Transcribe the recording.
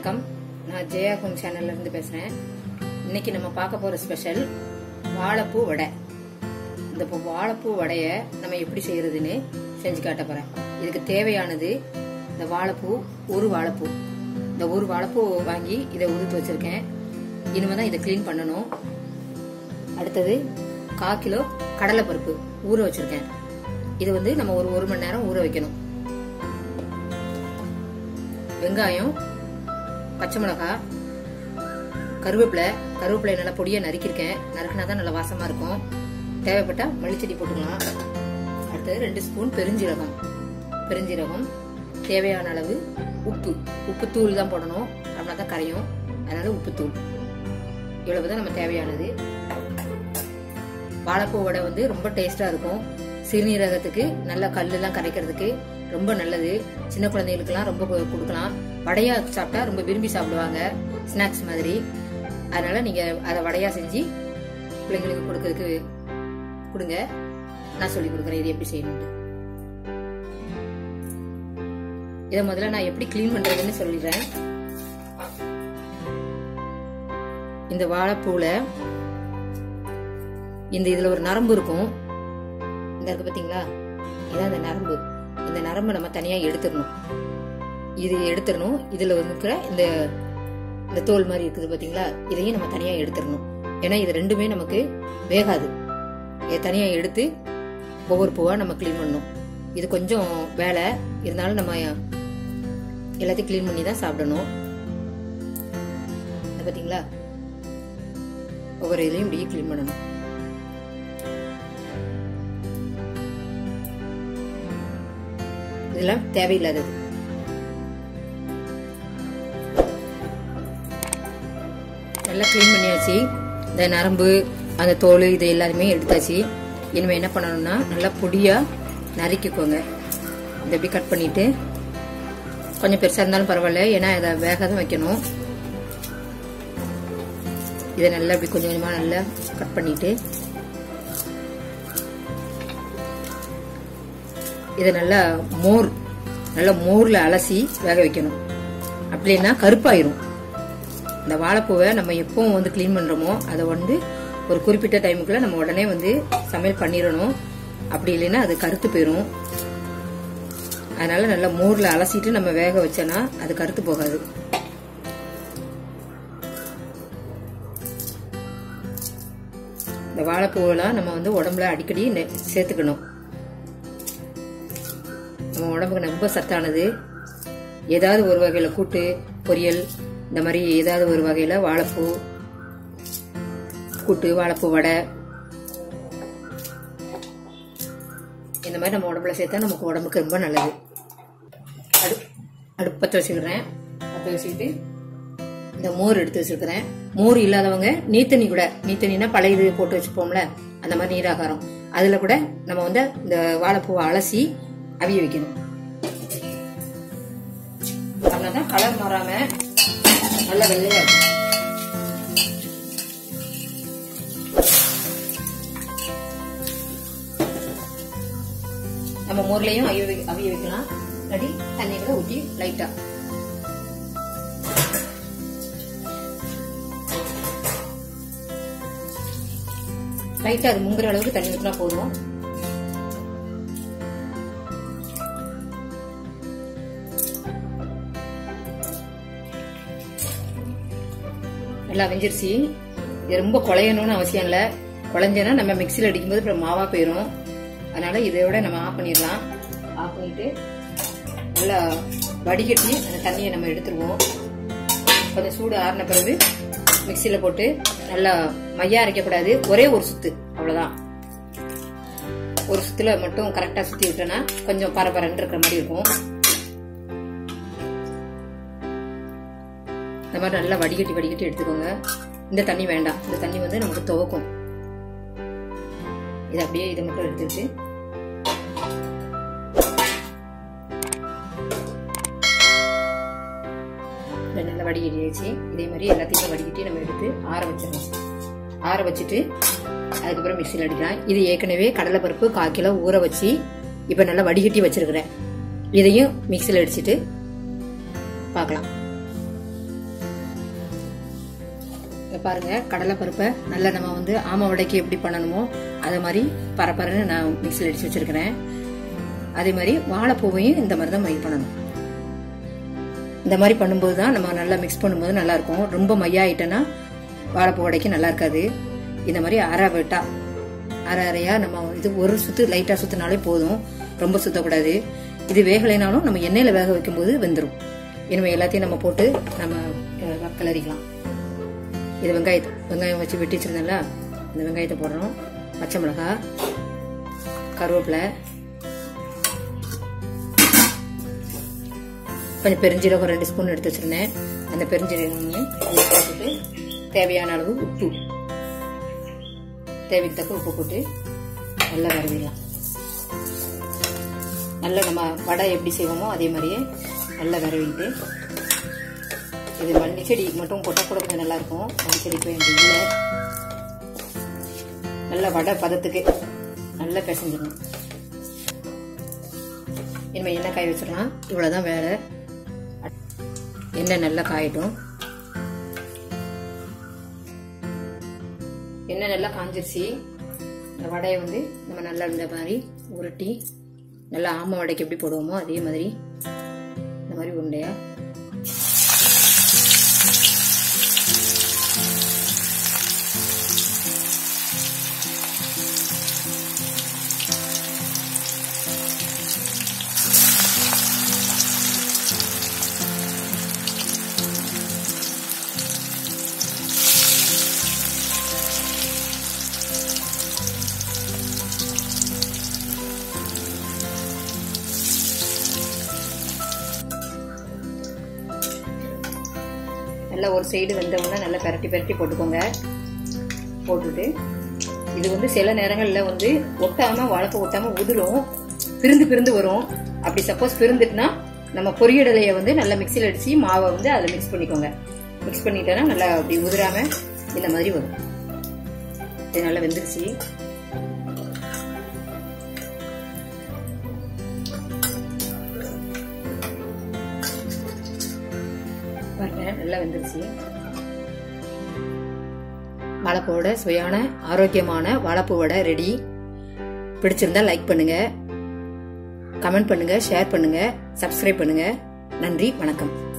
வணக்கம் நான் ஜெயா ஹோம் சேனல்ல இருந்து பேசுறேன் இன்னைக்கு நம்ம பார்க்க போற ஸ்பெஷல் வாழைப்பூ வடை இந்த இப்போ வாழைப்பூ வடையை நம்ம எப்படி செய்யறதுன்னு செஞ்சு காட்ட போறேன் இதுக்கு தேவையானது இந்த வாழைப்பூ ஒரு வாழைப்பூ இந்த ஒரு வாழைப்பூ வாங்கி இதை உதுத்து வச்சிருக்கேன் இனிமே தான் இதை க்ளீன் பண்ணணும் அடுத்தது கால் கிலோ கடலைப்பருப்பு ஊற வச்சிருக்கேன் இது வந்து நம்ம ஒரு ஒரு மணி நேரம் ஊற வைக்கணும் வெங்காயம் பச்சை மிளகாய் கருவேப்பிலை கருவேப்பிலை நல்லா பொடியா நறுக்கியிருக்கேன் நறுக்கினா தான் நல்லா வாசமா இருக்கும் தேவைப்பட்டா மல்லிச்செடி போட்டுக்கலாம் அடுத்தது ரெண்டு ஸ்பூன் பெருஞ்சீரகம் பெருஞ்சீரகம் தேவையான அளவு உப்பு உப்பு தூள் தான் போடணும் அப்படின்னா தான் கரையும் அதனால உப்பு தூள் இவ்வளவுதான் நம்ம தேவையானது வாழைப்பூ வடை வந்து ரொம்ப டேஸ்டா இருக்கும் சிறுநீரகத்துக்கு நல்ல கல்லெல்லாம் கரைக்கிறதுக்கு ரொம்ப நல்லது சின்ன குழந்தைகளுக்கெல்லாம் ரொம்ப கு- கொடுக்கலாம் வடையா சாப்பிட்டா ரொம்ப விரும்பி சாப்பிடுவாங்க ஸ்நாக்ஸ் மாதிரி அதனால நீங்க அதை வடையா செஞ்சு பிள்ளைங்களுக்கு கொடுக்கறதுக்கு கொடுங்க நான் சொல்லி கொடுக்குறேன் இது எப்படி செய்யணும்னு இதை முதல்ல நான் எப்படி க்ளீன் பண்றதுன்னு சொல்லிடுறேன் இந்த வாழைப்பூல இந்த இதுல ஒரு நரம்பு இருக்கும் இந்த இருக்கு பாத்தீங்களா இதான் இந்த நரம்பு இந்த நரம்பை நம்ம தனியா எடுத்துடணும் இது எடுத்துடணும் இதுல வந்து இருக்கிற இந்த இந்த தோல் மாதிரி இருக்குது பாத்தீங்களா இதையும் நம்ம தனியா எடுத்துடணும் ஏன்னா இது ரெண்டுமே நமக்கு வேகாது இதை தனியா எடுத்து ஒவ்வொரு பூவா நம்ம க்ளீன் பண்ணணும் இது கொஞ்சம் வேலை இருந்தாலும் நம்ம எல்லாத்தையும் க்ளீன் பண்ணி தான் சாப்பிடணும் இது பாத்தீங்களா ஒவ்வொரு இதுலயும் இப்படியே க்ளீன் பண்ணணும் இதெல்லாம் தேவையில்லாதது நல்லா க்ளீன் பண்ணியாச்சு இந்த நரம்பு அந்த தோல் இது எல்லாருமே எடுத்தாச்சு இனிமேல் என்ன பண்ணணும்னா நல்லா பொடியா நறுக்கிக்கோங்க இதை இப்படி கட் பண்ணிட்டு கொஞ்சம் பெருசா இருந்தாலும் பரவாயில்ல ஏன்னா இதை வேக தான் வைக்கணும் இதை நல்லா இப்படி கொஞ்சம் கொஞ்சமா நல்லா கட் பண்ணிட்டு இதை நல்லா மோர் நல்லா மோர்ல அலசி வேக வைக்கணும் அப்படின்னா கருப்பாயிரும் இந்த வாழைப்பூவை நம்ம எப்பவும் வந்து க்ளீன் பண்றோமோ அதை வந்து ஒரு குறிப்பிட்ட டைமுக்குள்ள நம்ம உடனே வந்து சமையல் பண்ணிடணும் அப்படி இல்லைன்னா அது கருத்து போயிடும் அதனால நல்லா மோர்ல அலசிட்டு நம்ம வேக வச்சோன்னா அது கருத்து போகாது இந்த வாழைப்பூவெல்லாம் நம்ம வந்து உடம்புல அடிக்கடி நெ- சேர்த்துக்கணும் நம்ம உடம்புக்கு ரொம்ப சத்தானது ஏதாவது ஒரு வகையில கூட்டு பொரியல் இந்த மாதிரி ஏதாவது ஒரு வகையில வாழைப்பூ கூட்டு வாழைப்பூ வடை இந்த மாதிரி நம்ம உடம்புல சேர்த்தா நமக்கு உடம்புக்கு ரொம்ப நல்லது அடு அடுப்பு பற்ற வச்சுக்கிறேன் பற்ற வச்சுக்கிட்டு இந்த மோர் எடுத்து வச்சிருக்கிறேன் மோர் இல்லாதவங்க நீத்தண்ணி கூட நீத்தண்ணினா பழைய இது போட்டு வச்சுப்போம்ல அந்த மாதிரி நீராகாரம் அதுல கூட நம்ம வந்து இந்த வாழைப்பூவை அலசி அவிய வைக்கணும் அப்படின்னா கலர் மாறாம நல்ல வெள்ளையா இருக்கும் நம்ம மோர்லயும் அவிய வை- அவிய வைக்கலாம் இல்லாட்டி தண்ணி கூட ஊற்றி லைட்டா லைட்டா அது முங்குற அளவுக்கு தண்ணி ஊற்றினா போதும் நல்லா வெஞ்சிருச்சு இது ரொம்ப குழையணும்னு அவசியம் இல்லை குழஞ்சேன்னா நம்ம மிக்சியில் அடிக்கும்போது அப்புறம் மாவா போயிடும் அதனால இதோட நம்ம ஆஃப் பண்ணிடலாம் ஆஃப் பண்ணிட்டு நல்லா வடிகட்டி அந்த தண்ணியை நம்ம எடுத்துருவோம் கொஞ்சம் சூடு ஆறின பிறகு மிக்சியில் போட்டு நல்லா மையா அரைக்கக்கூடாது ஒரே ஒரு சுத்து அவ்வளோதான் ஒரு சுத்துல மட்டும் கரெக்டாக சுற்றி விட்டோன்னா கொஞ்சம் பரபரன்னு இருக்கிற மாதிரி இருக்கும் இந்த மாதிரி நல்லா வடிகட்டி வடிகட்டி எடுத்துக்கோங்க இந்த தண்ணி வேண்டாம் இந்த தண்ணி வந்து நமக்கு துவக்கும் இது அப்படியே இதை மட்டும் எடுத்துட்டு இதை நல்லா வடிகட்டி வச்சு இதே மாதிரி எல்லாத்தையும் வடிகட்டி நம்ம எடுத்து ஆற வச்சிடணும் ஆற வச்சுட்டு அதுக்கப்புறம் மிக்சியில் அடிக்கலாம் இது ஏற்கனவே கடலைப்பருப்பு கால் கிலோ ஊற வச்சு இப்போ நல்லா வடிகட்டி வச்சிருக்கிறேன் இதையும் மிக்சியில் அடிச்சிட்டு பார்க்கலாம் பாருங்க கடலை பருப்பை நல்லா நம்ம வந்து ஆமை வடைக்கு எப்படி பண்ணணுமோ அதை மாதிரி பரப்பரன்னு நான் மிக்சியில் அடிச்சு வச்சிருக்கிறேன் அதே மாதிரி வாழைப்பூவையும் இந்த மாதிரி தான் மை பண்ணணும் இந்த மாதிரி பண்ணும்போது தான் நம்ம நல்லா மிக்ஸ் பண்ணும்போது நல்லா இருக்கும் ரொம்ப மையாயிட்டேன்னா வாழைப்பூ வடைக்கு நல்லா இருக்காது இந்த மாதிரி அரை வெட்டா அரை அரையா நம்ம இது ஒரு சுத்து லைட்டா சுத்தினாலே போதும் ரொம்ப சுத்தக்கூடாது இது வேகலைனாலும் நம்ம எண்ணெயில வேக வைக்கும்போது வெந்துடும் இனிமே எல்லாத்தையும் நம்ம போட்டு நம்ம அஹ், கிளறிக்கலாம் இது வெங்காயத்தை வெங்காயம் வச்சு வெட்டி வச்சிருந்தேன்ல இந்த வெங்காயத்தை போடுறோம் பச்சை மிளகாய் கருவேப்பிலை கொஞ்சம் பெருஞ்சீரகம் ரெண்டு ஸ்பூன் எடுத்து வச்சிருந்தேன் அந்த பெருஞ்சீரகம் போட்டுட்டு தேவையான அளவு உப்பு தேவைக்கு தக்க உப்பு போட்டு நல்லா வரவிடலாம் நல்லா நம்ம வடை எப்படி செய்வோமோ அதே மாதிரியே நல்லா வரவிட்டு இது மல்லி செடி மட்டும் போட்டால் கூட கொஞ்சம் நல்லா இருக்கும் மல்லி செடி போய் எங்கள் இல்லை நல்லா வடை பதத்துக்கு நல்லா பிசைஞ்சிடணும் இனிமேல் எண்ணெய் காய வச்சிடலாம் இவ்வளோதான் வேலை எண்ணெய் நல்லா காயட்டும் எண்ணெய் நல்லா காஞ்சிருச்சு இந்த வடையை வந்து நம்ம நல்லா இந்த மாதிரி உருட்டி நல்லா ஆமை வடைக்கு எப்படி போடுவோமோ அதே மாதிரி இந்த மாதிரி உருண்டையா நல்லா ஒரு சைடு வெந்தவுடனே நல்லா பரட்டி பரட்டி போட்டுக்கோங்க போட்டுட்டு இது வந்து சில நேரங்களில் வந்து ஒட்டாம வாழைப்பூ ஒட்டாம உதிரும் பிரிந்து பிரிந்து வரும் அப்படி சப்போஸ் பிரிந்துட்டுனா நம்ம பொரியடலையை வந்து நல்லா மிக்சியில் அடிச்சு மாவை வந்து அதில் மிக்ஸ் பண்ணிக்கோங்க மிக்ஸ் பண்ணிட்டோன்னா நல்லா அப்படி உதிராம இந்த மாதிரி வரும் இது நல்லா வெந்துருச்சு பாருங்க நல்லா வெந்துருச்சு வாழைப்பூவோட சுவையான ஆரோக்கியமான வாழைப்பூ வடை ரெடி பிடிச்சிருந்தா லைக் பண்ணுங்க கமெண்ட் பண்ணுங்க ஷேர் பண்ணுங்க சப்ஸ்கிரைப் பண்ணுங்க நன்றி வணக்கம்